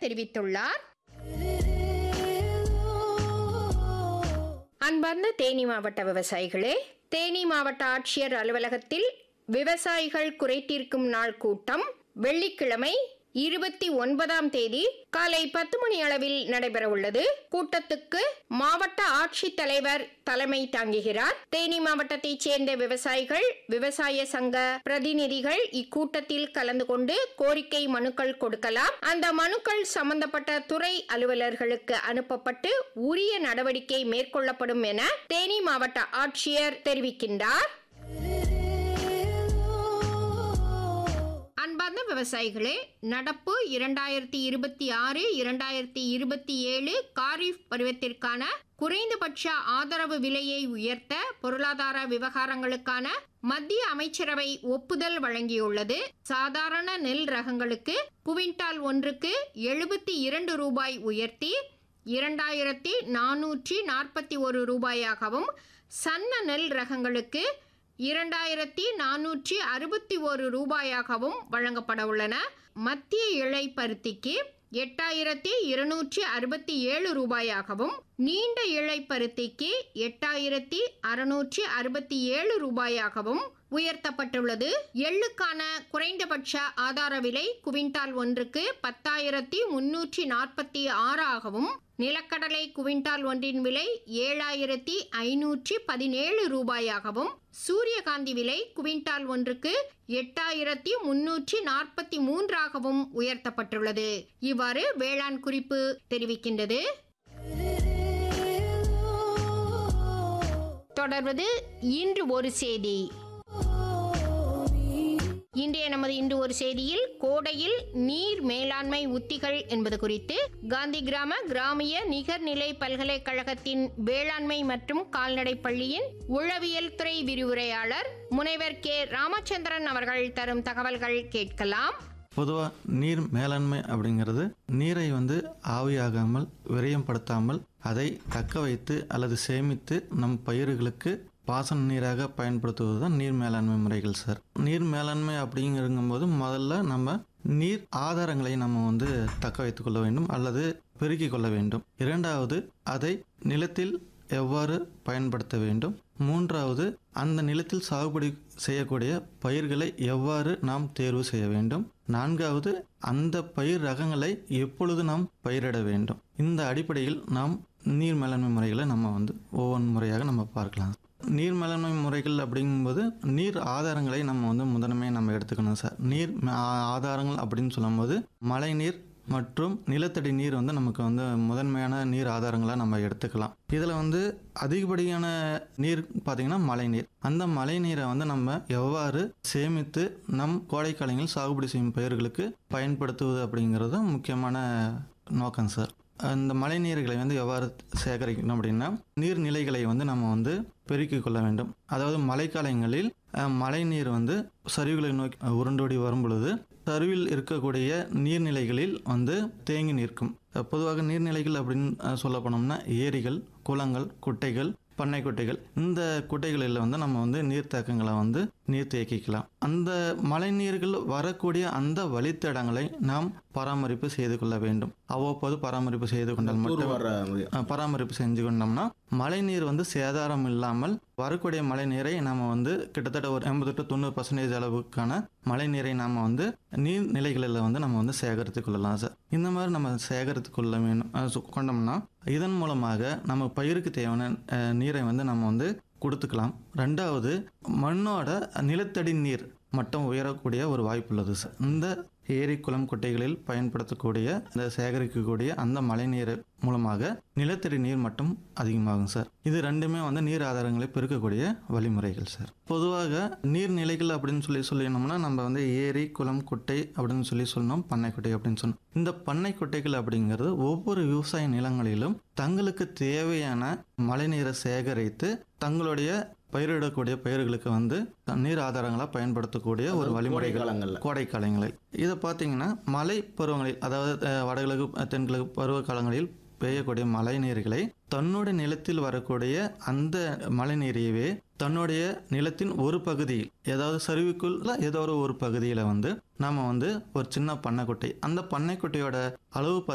தெரிவித்துள்ளார் அன்பார்ந்த தேனி மாவட்ட விவசாயிகளே தேனி மாவட்ட ஆட்சியர் அலுவலகத்தில் விவசாயிகள் குறைதீர்க்கும் நாள் கூட்டம் வெள்ளிக்கிழமை இருபத்தி ஒன்பதாம் தேதி காலை பத்து மணி அளவில் நடைபெற உள்ளது கூட்டத்துக்கு மாவட்ட ஆட்சித்தலைவர் தலைமை தாங்குகிறார் தேனி மாவட்டத்தைச் சேர்ந்த விவசாயிகள் விவசாய சங்க பிரதிநிதிகள் இக்கூட்டத்தில் கலந்து கொண்டு கோரிக்கை மனுக்கள் கொடுக்கலாம் அந்த மனுக்கள் சம்பந்தப்பட்ட துறை அலுவலர்களுக்கு அனுப்பப்பட்டு உரிய நடவடிக்கை மேற்கொள்ளப்படும் என தேனி மாவட்ட ஆட்சியர் தெரிவிக்கின்றார் அன்பார்ந்த விவசாயிகளே நடப்பு இரண்டாயிரத்தி இருபத்தி ஆறு இரண்டாயிரத்தி இருபத்தி ஏழு காரிஃப் பருவத்திற்கான குறைந்தபட்ச ஆதரவு விலையை உயர்த்த பொருளாதார விவகாரங்களுக்கான மத்திய அமைச்சரவை ஒப்புதல் வழங்கியுள்ளது சாதாரண நெல் ரகங்களுக்கு குவிண்டால் ஒன்றுக்கு எழுபத்தி இரண்டு ரூபாய் உயர்த்தி இரண்டாயிரத்தி நானூற்றி நாற்பத்தி ஒரு ரூபாயாகவும் சன்ன நெல் ரகங்களுக்கு இரண்டாயிரத்தி நானூற்றி அறுபத்தி ஒரு ரூபாயாகவும் வழங்கப்பட உள்ளன மத்திய இழை பருத்திக்கு எட்டாயிரத்தி இருநூற்றி அறுபத்தி ஏழு ரூபாயாகவும் நீண்ட இழை பருத்திக்கு எட்டாயிரத்தி அறுநூற்றி அறுபத்தி ஏழு ரூபாயாகவும் உயர்த்தப்பட்டுள்ளது எள்ளுக்கான குறைந்தபட்ச ஆதார விலை குவிண்டால் ஒன்றுக்கு பத்தாயிரத்தி முன்னூற்றி நாற்பத்தி ஆறாகவும் நிலக்கடலை குவிண்டால் ஒன்றின் விலை ஏழாயிரத்தி ஐநூற்றி பதினேழு ரூபாயாகவும் சூரியகாந்தி விலை குவிண்டால் ஒன்றுக்கு எட்டாயிரத்தி முன்னூற்றி நாற்பத்தி மூன்றாகவும் உயர்த்தப்பட்டுள்ளது இவ்வாறு வேளாண் குறிப்பு தெரிவிக்கின்றது தொடர்வது இன்று ஒரு செய்தி இன்றைய நமது இன்று ஒரு செய்தியில் கோடையில் நீர் மேலாண்மை உத்திகள் என்பது குறித்து காந்தி கிராம கிராமிய நிகர்நிலை பல்கலைக்கழகத்தின் வேளாண்மை மற்றும் கால்நடை பள்ளியின் உளவியல் துறை விரிவுரையாளர் முனைவர் கே ராமச்சந்திரன் அவர்கள் தரும் தகவல்கள் கேட்கலாம் பொதுவாக நீர் மேலாண்மை அப்படிங்கிறது நீரை வந்து ஆவியாகாமல் விரயப்படுத்தாமல் அதை தக்க வைத்து அல்லது சேமித்து நம் பயிர்களுக்கு பாசன நீராக பயன்படுத்துவது தான் நீர் மேலாண்மை முறைகள் சார் நீர் மேலாண்மை அப்படிங்கிறங்கும்போது முதல்ல நம்ம நீர் ஆதாரங்களை நம்ம வந்து தக்க வைத்துக் கொள்ள வேண்டும் அல்லது பெருக்கிக் கொள்ள வேண்டும் இரண்டாவது அதை நிலத்தில் எவ்வாறு பயன்படுத்த வேண்டும் மூன்றாவது அந்த நிலத்தில் சாகுபடி செய்யக்கூடிய பயிர்களை எவ்வாறு நாம் தேர்வு செய்ய வேண்டும் நான்காவது அந்த பயிர் ரகங்களை எப்பொழுது நாம் பயிரிட வேண்டும் இந்த அடிப்படையில் நாம் நீர் மேலாண்மை முறைகளை நம்ம வந்து ஒவ்வொரு முறையாக நம்ம பார்க்கலாம் நீர் மேலாண்மை முறைகள் அப்படிங்கும்போது நீர் ஆதாரங்களை நம்ம வந்து முதன்மையாக நம்ம எடுத்துக்கணும் சார் நீர் ம- ஆ- ஆதாரங்கள் அப்படின்னு சொல்லும்போது மழை நீர் மற்றும் நிலத்தடி நீர் வந்து நமக்கு வந்து முதன்மையான நீர் ஆதாரங்களாக நம்ம எடுத்துக்கலாம் இதில் வந்து அதிகப்படியான நீர் பார்த்திங்கன்னா மழை நீர் அந்த மழை நீரை வந்து நம்ம எவ்வாறு சேமித்து நம் கோடைக்காலங்களில் சாகுபடி செய்யும் பயிர்களுக்கு பயன்படுத்துவது அப்படிங்கிறது தான் முக்கியமான நோக்கம் சார் அந்த மழை நீர்களை வந்து எவ்வாறு சேகரிக்கணும் அப்படின்னா நீர்நிலைகளை வந்து நம்ம வந்து பெருக்கிக் கொள்ள வேண்டும் அதாவது மழைக்காலங்களில் அஹ், மழை நீர் வந்து சரிவுகளை நோக்கி அஹ், உருண்டோடி வரும் பொழுது சரிவில் இருக்கக்கூடிய நீர்நிலைகளில் வந்து தேங்கி நிற்கும் அஹ், பொதுவாக நீர்நிலைகள் அப்படின்னு அஹ், சொல்ல போனோம்னா ஏரிகள் குளங்கள் குட்டைகள் பண்ணை குட்டைகள் இந்த குட்டைகளில் வந்து நம்ம வந்து நீர்த்தேக்கங்களை வந்து நீர் தேக்கிக்கலாம் அந்த மழை நீர்கள் வரக்கூடிய அந்த வழித்தடங்களை நாம் பராமரிப்பு செய்து கொள்ள வேண்டும் அவ்வப்போது பராமரிப்பு செய்து கொண்டால் தூர் மட்டும் வர்ற அஹ், பராமரிப்பு செஞ்சு கொண்டோம்னா மழை நீர் வந்து சேதாரம் இல்லாமல் வரக்கூடிய மழை நீரை நம்ம வந்து கிட்டத்தட்ட ஒரு எண்பது டு தொண்ணூறு பர்சன்டேஜ் அளவுக்கான மழை நீரை நாம் வந்து நீர் நிலைகளில் வந்து நம்ம வந்து சேகரித்து கொள்ளலாம் சார் இந்த மாதிரி நம்ம சேகரித்து கொள்ள வேணும் அஹ், சு- கொண்டோம்னா இதன் மூலமாக நம்ம பயிருக்கு தேவையான அஹ், நீரை வந்து நம்ம வந்து கொடுத்துக்கலாம் ரெண்டாவது மண்ணோட நிலத்தடி நீர் மட்டம் உயரக்கூடிய ஒரு வாய்ப்பு உள்ளது சார் இந்த ஏரி குளம் குட்டைகளில் பயன்படுத்தக்கூடிய இந்த சேகரிக்கக்கூடிய அந்த மழை நீர் மூலமாக நிலத்தடி நீர் மட்டம் அதிகமாகும் சார் இது ரெண்டுமே வந்து நீர் ஆதாரங்களை பெருக்கக்கூடிய வழிமுறைகள் சார் பொதுவாக நீர்நிலைகள் அப்படின்னு சொல்லி சொல்லினோம்னா நம்ம வந்து ஏரி குளம் குட்டை அப்படின்னு சொல்லி சொன்னோம் பண்ணை குட்டை அப்படின்னு சொன்னோம் இந்த பண்ணை குட்டைகள் அப்படிங்கிறது ஒவ்வொரு விவசாய நிலங்களிலும் தங்களுக்கு தேவையான மழைநீரை சேகரித்து தங்களுடைய பயிரிடக்கூடிய பயிர்களுக்கு வந்து நீர் ஆதாரங்களாக பயன்படுத்தக்கூடிய ஒரு வழிமுறைகள் காலங்கள்ல கோடை காலங்களில் இதை பார்த்தீங்கன்னா மழை பருவங்களில் அதாவது அஹ், வடகிழக்கு அஹ், தென்கிழக்கு பருவ காலங்களில் பெய்யக்கூடிய மழை நீர்களை தன்னுடைய நிலத்தில் வரக்கூடிய அந்த மழை நீரையவே தன்னுடைய நிலத்தின் ஒரு பகுதியில் ஏதாவது சரிவுக்குள்ள ஏதோ ஒரு ஒரு பகுதியில் வந்து நாம வந்து ஒரு சின்ன பண்ணைக்குட்டை அந்த பண்ணைக்குட்டையோட அளவு